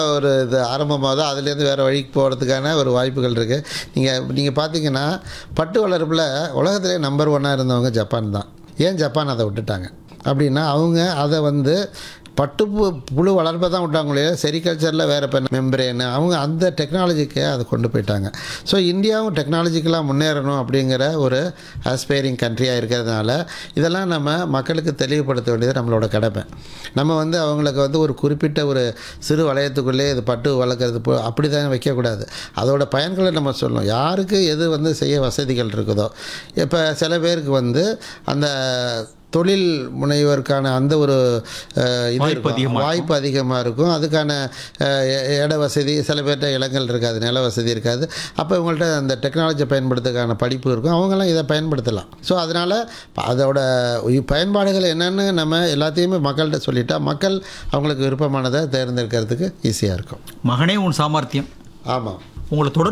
ஒரு இது ஆரம்பமாகுதோ அதுலேருந்து வேறு வழிக்கு போகிறதுக்கான ஒரு வாய்ப்புகள் இருக்குது நீங்கள் நீங்கள் பார்த்தீங்கன்னா பட்டு வளர்ப்பில் உலகத்திலே நம்பர் ஒன்னாக இருந்தவங்க ஜப்பான் தான் ஏன் ஜப்பான் அதை விட்டுட்டாங்க அப்படின்னா அவங்க அதை வந்து பட்டு பு- புழு வளர்ப்பை தான் விட்டாங்களே செரிகல்ச்சரில் வேறு இப்போ மெம்பரேனு அவங்க அந்த டெக்னாலஜிக்கு அதை கொண்டு போயிட்டாங்க ஸோ இந்தியாவும் டெக்னாலஜிக்கலாக முன்னேறணும் அப்படிங்கிற ஒரு ஆஸ்பைரிங் கண்ட்ரியாக இருக்கிறதுனால இதெல்லாம் நம்ம மக்களுக்கு தெளிவுபடுத்த வேண்டியது நம்மளோட கடமை நம்ம வந்து அவங்களுக்கு வந்து ஒரு குறிப்பிட்ட ஒரு சிறு வளையத்துக்குள்ளே இது பட்டு வளர்க்குறது போ அப்படி தான் வைக்கக்கூடாது அதோட பயன்களை நம்ம சொல்லணும் யாருக்கு எது வந்து செய்ய வசதிகள் இருக்குதோ இப்போ சில பேருக்கு வந்து அந்த தொழில் முனைவருக்கான அந்த ஒரு அஹ், இது வாய்ப்பு இருக்கும். அதிகமா வாய்ப்பு அதிகமாக இருக்கும் அதுக்கான அஹ், இ- இட வசதி சில பேர்கிட்ட இடங்கள் இருக்காது நில வசதி இருக்காது அப்போ இவங்கள்ட்ட அந்த டெக்னாலஜியை பயன்படுத்துறதுக்கான படிப்பு இருக்கும் அவங்கெல்லாம் இதை பயன்படுத்தலாம் ஸோ அதனால் அதோட உய்- பயன்பாடுகள் என்னென்னு நம்ம எல்லாத்தையுமே மக்கள்கிட்ட சொல்லிட்டா மக்கள் அவங்களுக்கு விருப்பமானதை தேர்ந்தெடுக்கிறதுக்கு ஈஸியாக இருக்கும் மகனே உன் சாமர்த்தியம் ஆமாம் உங்களை தொடர்